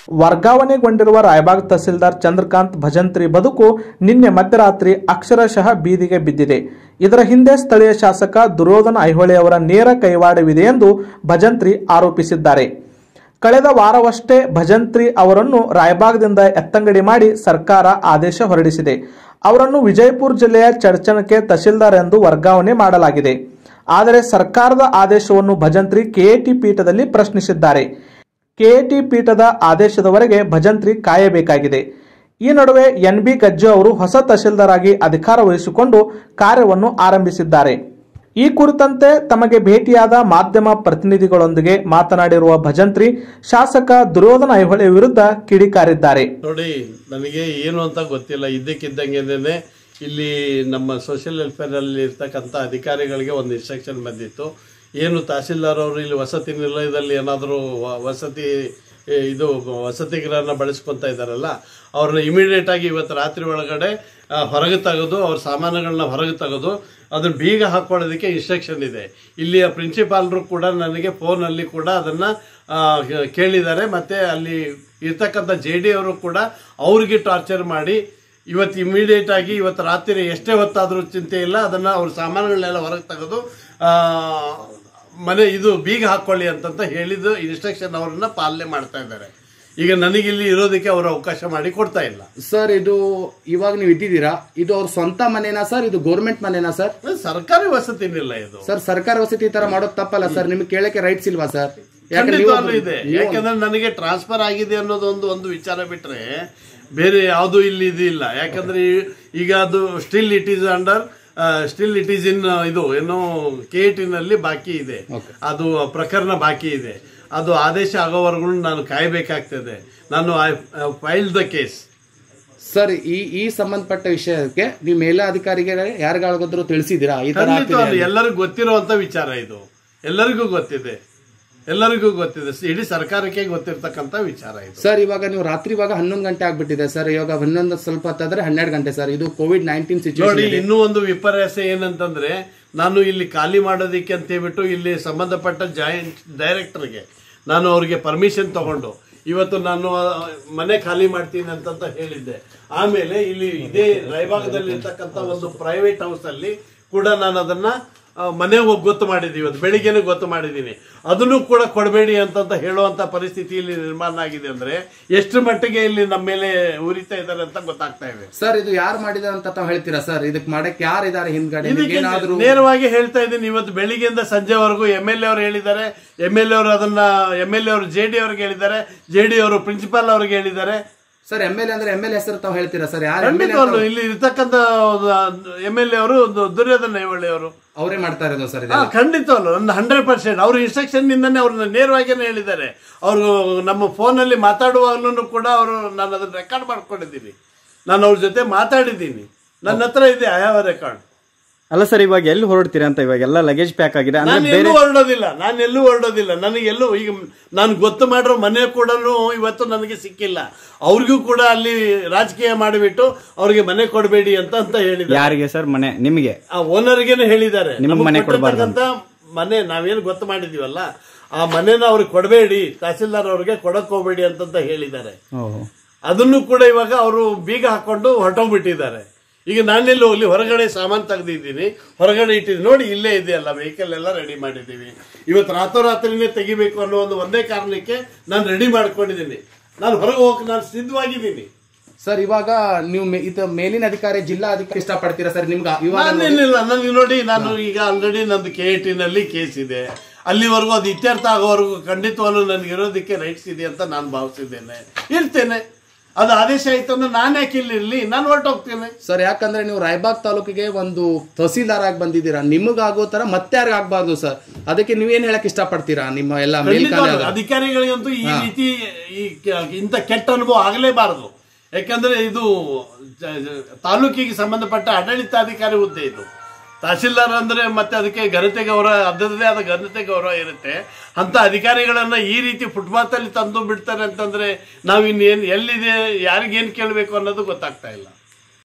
ವರ್ಗಾವಣೆಗೊಂಡಿರುವ ರಾಯಬಾಗ್ ತಹಸೀಲ್ದಾರ್ ಚಂದ್ರಕಾಂತ್ ಭಜಂತ್ರಿ ಬದುಕು ನಿನ್ನೆ ಮಧ್ಯರಾತ್ರಿ ಅಕ್ಷರಶಃ ಬೀದಿಗೆ ಬಿದ್ದಿದೆ ಇದರ ಹಿಂದೆ ಸ್ಥಳೀಯ ಶಾಸಕ ದುರ್ಯೋಧನ ಐಹೊಳೆ ಅವರ ನೇರ ಕೈವಾಡವಿದೆ ಎಂದು ಭಜಂತ್ರಿ ಆರೋಪಿಸಿದ್ದಾರೆ ಕಳೆದ ವಾರವಷ್ಟೇ ಭಜಂತ್ರಿ ಅವರನ್ನು ರಾಯಬಾಗ್ದಿಂದ ಎತ್ತಂಗಡಿ ಮಾಡಿ ಸರ್ಕಾರ ಆದೇಶ ಹೊರಡಿಸಿದೆ ಅವರನ್ನು ವಿಜಯಪುರ ಜಿಲ್ಲೆಯ ಚಡ್ಚಣಕ್ಕೆ ತಹಸೀಲ್ದಾರ್ ಎಂದು ವರ್ಗಾವಣೆ ಮಾಡಲಾಗಿದೆ ಆದರೆ ಸರ್ಕಾರದ ಆದೇಶವನ್ನು ಭಜಂತ್ರಿ ಕೆಎಟಿ ಪೀಠದಲ್ಲಿ ಪ್ರಶ್ನಿಸಿದ್ದಾರೆ ಕೆಎಟಿ ಪೀಠದ ಆದೇಶದವರೆಗೆ ಭಜಂತ್ರಿ ಕಾಯಬೇಕಾಗಿದೆ ಈ ನಡುವೆ ಎನ್ ಬಿ ಗಜ್ಜು ಅವರು ಹೊಸ ತಹಸೀಲ್ದಾರ್ ಆಗಿ ಅಧಿಕಾರ ವಹಿಸಿಕೊಂಡು ಕಾರ್ಯವನ್ನು ಆರಂಭಿಸಿದ್ದಾರೆ ಈ ಕುರಿತಂತೆ ತಮಗೆ ಭೇಟಿಯಾದ ಮಾಧ್ಯಮ ಪ್ರತಿನಿಧಿಗಳೊಂದಿಗೆ ಮಾತನಾಡಿರುವ ಭಜಂತ್ರಿ ಶಾಸಕ ದುರ್ಯೋಧನ ಐಹೊಳೆ ವಿರುದ್ಧ ಕಿಡಿಕಾರಿದ್ದಾರೆ ನೋಡಿ ನನಗೆ ಏನು ಅಂತ ಗೊತ್ತಿಲ್ಲ ಇದ್ದಕ್ಕಿದ್ದಂಗೆನೆ ಇಲ್ಲಿ ನಮ್ಮ ಸೋಷಿಯಲ್ ವೆಲ್ಫೇರಲ್ಲಿ ಇರ್ತಕ್ಕಂಥ ಅಧಿಕಾರಿಗಳಿಗೆ ಒಂದು ಇನ್ಸ್ಟ್ರಕ್ಷನ್ ಬಂದಿತ್ತು ಏನು ತಹಸೀಲ್ದಾರ್ ಅವರು ಇಲ್ಲಿ ವಸತಿ ನಿಲಯದಲ್ಲಿ ಏನಾದರೂ ವಸತಿ ಏ, ಇದು ವಸತಿ ಗೃಹನ ಬಳಸ್ಕೊತಾ ಇದ್ದಾರಲ್ಲ ಅವ್ರನ್ನ ಇಮಿಡಿಯೇಟ್ ಆಗಿ ಇವತ್ತು ರಾತ್ರಿ ಒಳಗಡೆ ಆ, ಹೊರಗೆ ತೆಗೆದು ಅವ್ರ ಸಾಮಾನುಗಳನ್ನ ಹೊರಗೆ ತೆಗೆದು ಅದನ್ನ ಬೀಗ ಹಾಕೊಳ್ಳೋದಕ್ಕೆ ಇನ್ಸ್ಟ್ರಕ್ಷನ್ ಇದೆ ಇಲ್ಲಿಯ ಪ್ರಿನ್ಸಿಪಾಲ್ರು ಕೂಡ ನನಗೆ ಫೋನಲ್ಲಿ ಕೂಡ ಅದನ್ನ ಆ, ಕೇಳಿದ್ದಾರೆ ಮತ್ತೆ ಅಲ್ಲಿ ಇರ್ತಕ್ಕಂಥ ಜೆ ಡಿ ಅವರು ಕೂಡ ಅವ್ರಿಗೆ ಟಾರ್ಚರ್ ಮಾಡಿ ಇವತ್ತು ಇಮಿಡಿಯೇಟ್ ಆಗಿ ಇವತ್ತು ರಾತ್ರಿ ಎಷ್ಟೇ ಹೊತ್ತಾದರೂ ಚಿಂತೆ ಇಲ್ಲ ಅದನ್ನ ಅವ್ರ ಸಾಮಾನುಗಳನ್ನೆಲ್ಲ ಹೊರಗೆ ತೆಗೆದು ಆ, ಮನೆ ಇದು ಬೀಗ ಹಾಕೊಳ್ಳಿ ಅಂತಂತ ಹೇಳಿದ್ದು ಇನ್ಸ್ಟ್ರಕ್ಷನ್ ಅವ್ರನ್ನ ಪಾಲನೆ ಮಾಡ್ತಾ ಇದ್ದಾರೆ ಈಗ ನನಗಿಲ್ಲಿ ಇರೋದಕ್ಕೆ ಅವರು ಅವಕಾಶ ಮಾಡಿ ಕೊಡ್ತಾ ಇಲ್ಲ ಸರ್ ಇದು ಇವಾಗ ನೀವು ಇದ್ದಿದ್ದೀರಾ ಇದು ಅವ್ರ ಸ್ವಂತ ಮನೆನಾ ಸರ್ ಇದು ಗೌರ್ಮೆಂಟ್ ಮನೆನಾ ಸರ್ ಸರ್ಕಾರಿ ವಸತಿನಿಲ್ಲ ಇದು ಸರ್ ಸರ್ಕಾರ ವಸತಿ ಈ ತರ ಮಾಡೋದು ತಪ್ಪಲ್ಲ ಸರ್ ನಿಮ್ಗೆ ಕೇಳಕ್ಕೆ ರೈಟ್ಸ್ ಇಲ್ವಾ ಸರ್ ಯಾಕಂದ್ರೆ ನೀವು ಖಂಡಿತವಾಗ್ಲೂ ಇದೆ ಯಾಕಂದ್ರೆ ನನಗೆ ಟ್ರಾನ್ಸ್ಫರ್ ಆಗಿದೆ ಅನ್ನೋದೊಂದು ಒಂದು ವಿಚಾರ ಬಿಟ್ರೆ ಬೇರೆ ಯಾವುದು ಇಲ್ಲಿ ಇದು ಇಲ್ಲ ಯಾಕಂದ್ರೆ ಈ- ಈಗ ಅದು still it is under still it is in ಇದು ಏನು ಕೆ ನಲ್ಲಿ ಬಾಕಿ ಇದೆ ಅದು ಪ್ರಕರಣ ಬಾಕಿ ಇದೆ ಅದು ಆದೇಶ ಆಗೋವರೆಗೂ ನಾನು ಕಾಯಬೇಕಾಗ್ತದೆ ನಾನು ಫೈಲ್ ದ ಕೇಸ್ ಸರ್ ಈ ಈ ಸಂಬಂಧಪಟ್ಟ ವಿಷಯಕ್ಕೆ ನೀವು ಮೇಲಾಧಿಕಾರಿಗೆ ಯಾರಿಗಾದ್ರು ತಿಳಿಸಿದ್ದೀರಾ ಈ ತರ ಖಂಡಿತ ಅದು ಎಲ್ಲರಿಗೂ ಗೊತ್ತಿರುವಂತ ವಿಚಾರ ಇದು ಎಲ್ಲರಿಗೂ ಗೊತ್ತಿದೆ ಎಲ್ಲರಿಗೂ ಗೊತ್ತಿದೆ ಇಡೀ ಸರ್ಕಾರಕ್ಕೆ ಗೊತ್ತಿರ್ತಕ್ಕಂಥ ವಿಚಾರ ಇದು ಸರ್ ಇವಾಗ ನೀವು ರಾತ್ರಿ ಇವಾಗ ಹನ್ನೊಂದು ಗಂಟೆ ಆಗ್ಬಿಟ್ಟಿದೆ ಸರ್ ಇವಾಗ ಹನ್ನೊಂದು ಸ್ವಲ್ಪ ಹೊತ್ತಾದ್ರೆ ಹನ್ನೆರಡು ಗಂಟೆ ಸರ್ ಇದು ಕೋವಿಡ್ ನೈನ್ಟೀನ್ ನೋಡಿ ಸಿಚುವೇಶನ್ ಇನ್ನೂ ಒಂದು ವಿಪರ್ಯಾಸ ಏನಂತಂದ್ರೆ ನಾನು ಇಲ್ಲಿ ಖಾಲಿ ಮಾಡೋದಕ್ಕೆ ಅಂತ ಹೇಳ್ಬಿಟ್ಟು ಇಲ್ಲಿ ಸಂಬಂಧಪಟ್ಟ ಜಾಯಿಂಟ್ ಡೈರೆಕ್ಟರ್ಗೆ ನಾನು ಅವ್ರಿಗೆ ಪರ್ಮಿಷನ್ ತಗೊಂಡು ಇವತ್ತು ನಾನು ಆ, ಮನೆ ಖಾಲಿ ಮಾಡ್ತೀನಿ ಅಂತಂತ ಹೇಳಿದ್ದೆ ಆಮೇಲೆ ಇಲ್ಲಿ ಇದೇ ರಾಯಭಾಗದಲ್ಲಿ ಇರ್ತಕ್ಕಂಥ ಒಂದು ಪ್ರೈವೇಟ್ ಹೌಸ್ ಅಲ್ಲಿ ಕೂಡ ನಾನು ಅದನ್ನ ಆ, ಮನೆ ಹೋಗಿ ಗೊತ್ತು ಮಾಡಿದ್ದೀವಿ ಇವತ್ತು ಬೆಳಿಗ್ಗೆನೆ ಗೊತ್ತು ಮಾಡಿದ್ದೀನಿ ಅದನ್ನು ಕೂಡ ಕೊಡಬೇಡಿ ಅಂತಂತ ಹೇಳುವಂತ ಪರಿಸ್ಥಿತಿ ಇಲ್ಲಿ ನಿರ್ಮಾಣ ಆಗಿದೆ ಅಂದ್ರೆ ಎಷ್ಟು ಮಟ್ಟಿಗೆ ಇಲ್ಲಿ ನಮ್ಮ ಮೇಲೆ ಉರಿತಾ ಇದ್ದಾರೆ ಅಂತ ಗೊತ್ತಾಗ್ತಾ ಇದೆ ಸರ್ ಇದು ಯಾರು ಮಾಡಿದಾರೆ ಅಂತ ತಾವು ಹೇಳ್ತೀರಾ ಸರ್ ಇದಕ್ಕೆ ಮಾಡಕ್ಕೆ ಯಾರು ಇದಾರೆ ಹಿಂದ್ಗಡೆ ಇದಕ್ಕೆ ಏನಾದ್ರು ನೇರವಾಗಿ ಹೇಳ್ತಾ ಇದ್ದೀನಿ ಇವತ್ತು ಬೆಳಿಗ್ಗೆಯಿಂದ ಸಂಜೆವರೆಗೂ ಎಂ ಎಲ್ ಎ ಅವರು ಹೇಳಿದ್ದಾರೆ ಎಂ ಎಲ್ ಎ ಅವರು ಅದನ್ನ ಎಂ ಎಲ್ ಎ ಅವರು ಜೆ ಡಿ ಅವ್ರಿಗೆ ಹೇಳಿದ್ದಾರೆ ಜೆ ಡಿ ಅವರು ಪ್ರಿನ್ಸಿಪಾಲ್ ಅವ್ರಿಗೆ ಹೇಳಿದ್ದಾರೆ ಸರ್ ಎಮ್ ಎಲ್ ಎ ಅಂದ್ರೆ ಎಮ್ ಎಲ್ ಹೆಸರು ತಾವು ಹೇಳ್ತೀರಾ ಸರ್ ಯಾರು ಎಮ್ ಎಲ್ ಎ ಖಂಡಿತವಾಗ್ಲು ಇಲ್ಲಿ ಇರ್ತಕ್ಕಂಥ ಎಂ ಎಲ್ ಎ ಅವರು ದುರ್ಯೋಧನ ಐಹೊಳೆ ಅವರು ಅವರೇ ಮಾಡ್ತಾ ಇರೋದು ಸರ್ ಹಾ, ಖಂಡಿತವಲ್ಲ ನನ್ನ ಹಂಡ್ರೆಡ್ ಪರ್ಸೆಂಟ್ ಅವ್ರ ಇನ್ಸ್ಟ್ರಕ್ಷನ್ ನಿಂದನೇ ಅವ್ರನ್ನ ನೇರವಾಗಿನೇ ಹೇಳಿದ್ದಾರೆ ಅವರು ನಮ್ಮ ಫೋನಲ್ಲಿ ಮಾತಾಡುವಾಗಲೂ ಕೂಡ ಅವರು ನಾನು ಅದನ್ನ ರೆಕಾರ್ಡ್ ಮಾಡ್ಕೊಂಡಿದ್ದೀನಿ ನಾನು ಅವ್ರ ಜೊತೆ ಮಾತಾಡಿದ್ದೀನಿ ನನ್ನ ಹತ್ರ ಇದೆ ಐ ಹ್ಯಾವ್ ರೆಕಾರ್ಡ್ ಅಲ್ಲ ಸರ್ ಇವಾಗ ಎಲ್ಲಿ ಹೊರಡ್ತೀರಾ ಅಂತ ಇವಾಗ ಎಲ್ಲ ಲಗೇಜ್ ಪ್ಯಾಕ್ ಆಗಿದೆ ಅಂದ್ರೆ ನಾನು ಎಲ್ಲೂ ಹೊರಡೋದಿಲ್ಲ ನಾನು ಎಲ್ಲೂ ಹೊರಡೋದಿಲ್ಲ ನನಗೆ ಎಲ್ಲೂ ಈಗ ನಾನು ಗೊತ್ತು ಮಾಡಿರೋ ಮನೆ ಕೂಡ ಇವತ್ತು ನನಗೆ ಸಿಕ್ಕಿಲ್ಲ ಅವ್ರಿಗೂ ಕೂಡ ಅಲ್ಲಿ ರಾಜಕೀಯ ಮಾಡಿಬಿಟ್ಟು ಅವ್ರಿಗೆ ಮನೆ ಕೊಡಬೇಡಿ ಅಂತ ಅಂತ ಹೇಳಿದ್ದಾರೆ ಯಾರಿಗೆ ಸರ್ ಮನೆ ನಿಮಗೆ ಆ ಓನರ್ಗೆನೆ ಹೇಳಿದ್ದಾರೆ ನಿಮ್ಗೆ ನಮಗೆ ಮನೆ ಕೊಡ್ಬಾರ್ದು ಕೊಟ್ಟಿರ್ತಕ್ಕಂಥ ಮನೆ ನಾವೇನು ಗೊತ್ತು ಮಾಡಿದೀವಲ್ಲ ಆ ಮನೆನ ಅವ್ರಿಗೆ ಕೊಡಬೇಡಿ ತಹಸೀಲ್ದಾರ್ ಅವ್ರಿಗೆ ಕೊಡಕ್ ಹೋಗ್ಬೇಡಿ ಅಂತಂತ ಹೇಳಿದ್ದಾರೆ ಓಹೋ ಅದನ್ನು ಕೂಡ ಇವಾಗ ಅವರು ಬೀಗ ಹಾಕೊಂಡು ಹೊರಟೋಗ್ಬಿಟ್ಟಿದ್ದಾರೆ ಈಗ ನಾನೆಲ್ಲಿ ಹೋಗ್ಲಿ ಹೊರಗಡೆ ಸಾಮಾನು ತೆಗೆದಿದ್ದೀನಿ ಹೊರಗಡೆ ಇಟ್ಟಿದ್ದೀನಿ ನೋಡಿ ಇಲ್ಲೇ ಇದೆಯಲ್ಲ ವೆಹಿಕಲ್ ಎಲ್ಲ ರೆಡಿ ಮಾಡಿದ್ದೀವಿ ಇವತ್ತು ರಾತ್ರೋರಾತ್ರಿನೇ ತೆಗಿಬೇಕು ಅನ್ನೋ ಒಂದು ಒಂದೇ ಕಾರಣಕ್ಕೆ ನಾನು ರೆಡಿ ಮಾಡ್ಕೊಂಡಿದ್ದೀನಿ ನಾನು ಹೊರಗೆ ಹೋಗಕ್ಕೆ ನಾನು ಸಿದ್ಧವಾಗಿದ್ದೀನಿ ಸರ್ ಇವಾಗ ನೀವು ಮೇ- ಇದು ಮೇಲಿನ ಅಧಿಕಾರಿ ಜಿಲ್ಲಾ ಅಧಿಕಾರಿ ಇಷ್ಟಪಡ್ತೀರಾ ಸರ್ ನಿಮ್ಗೆ ಇವಾಗ ನಾನೇನಿಲ್ಲ ನನಗೆ ನೋಡಿ ನಾನು ಈಗ ಆಲ್ರೆಡಿ ನಂದು ಕೆ ಎ ಟಿನಲ್ಲಿ ಕೇಸ್ ಇದೆ ಅಲ್ಲಿವರೆಗೂ ಅದು ಇತ್ಯರ್ಥ ಆಗೋವರೆಗೂ ಖಂಡಿತವಾಗ್ಲೂ ನನಗೆ ಇರೋದಕ್ಕೆ ರೈಟ್ಸ್ ಇದೆ ಅಂತ ನಾನು ಭಾವಿಸಿದ್ದೇನೆ ಇರ್ತೇನೆ ಅದು ಆದೇಶ ಆಯ್ತು ಅಂದ್ರೆ ನಾನು ಯಾಕೆ ಇಲ್ಲಿ ಇರಲಿ ನಾನು ಹೊರಟೋಗ್ತೇನೆ ಸರ್ ಯಾಕಂದ್ರೆ ನೀವು ರಾಯಬಾಗ್ ತಾಲೂಕಿಗೆ ಒಂದು ತಹಸೀಲ್ದಾರ್ ಆಗಿ ಬಂದಿದ್ದೀರಾ ನಿಮಗಾಗೋ ತರ ಮತ್ತೆ ಯಾರಿಗ ಆಗ್ಬಾರ್ದು ಸರ್ ಅದಕ್ಕೆ ನೀವೇನ್ ಹೇಳಕ್ ಇಷ್ಟಪಡ್ತೀರಾ ನಿಮ್ಮ ಎಲ್ಲ ಮೇಲ್ಕಾನೆ ಖಂಡಿತವಾಗ್ಲೂ ಅಧಿಕಾರಿಗಳಿಗಂತೂ ಈ ರೀತಿ ಈ ಕೆ- ಇಂಥ ಕೆಟ್ಟ ಅನುಭವ ಆಗಲೇಬಾರದು ಯಾಕಂದ್ರೆ ಇದು ಜ- ಜ- ತಾಲೂಕಿಗೆ ಸಂಬಂಧಪಟ್ಟ ಆಡಳಿತಾಧಿಕಾರಿ ಹುದ್ದೆ ಇದು ತಹಸೀಲ್ದಾರ್ ಅಂದ್ರೆ ಮತ್ತೆ ಅದಕ್ಕೆ ಘನತೆ ಗೌರವ ಅದರದೇ ಆದ ಘನತೆ ಗೌರವ ಇರುತ್ತೆ ಅಂತ ಅಧಿಕಾರಿಗಳನ್ನ ಈ ರೀತಿ ಫುಟ್ಪಾತ್ ಅಲ್ಲಿ ತಂದು ಬಿಡ್ತಾರೆ ಅಂತಂದ್ರೆ ನಾವು ಇನ್ನೇನ್ ಎಲ್ಲಿದೆ ಯಾರಿಗೇನ್ ಕೇಳಬೇಕು ಅನ್ನೋದು ಗೊತ್ತಾಗ್ತಾ ಇಲ್ಲ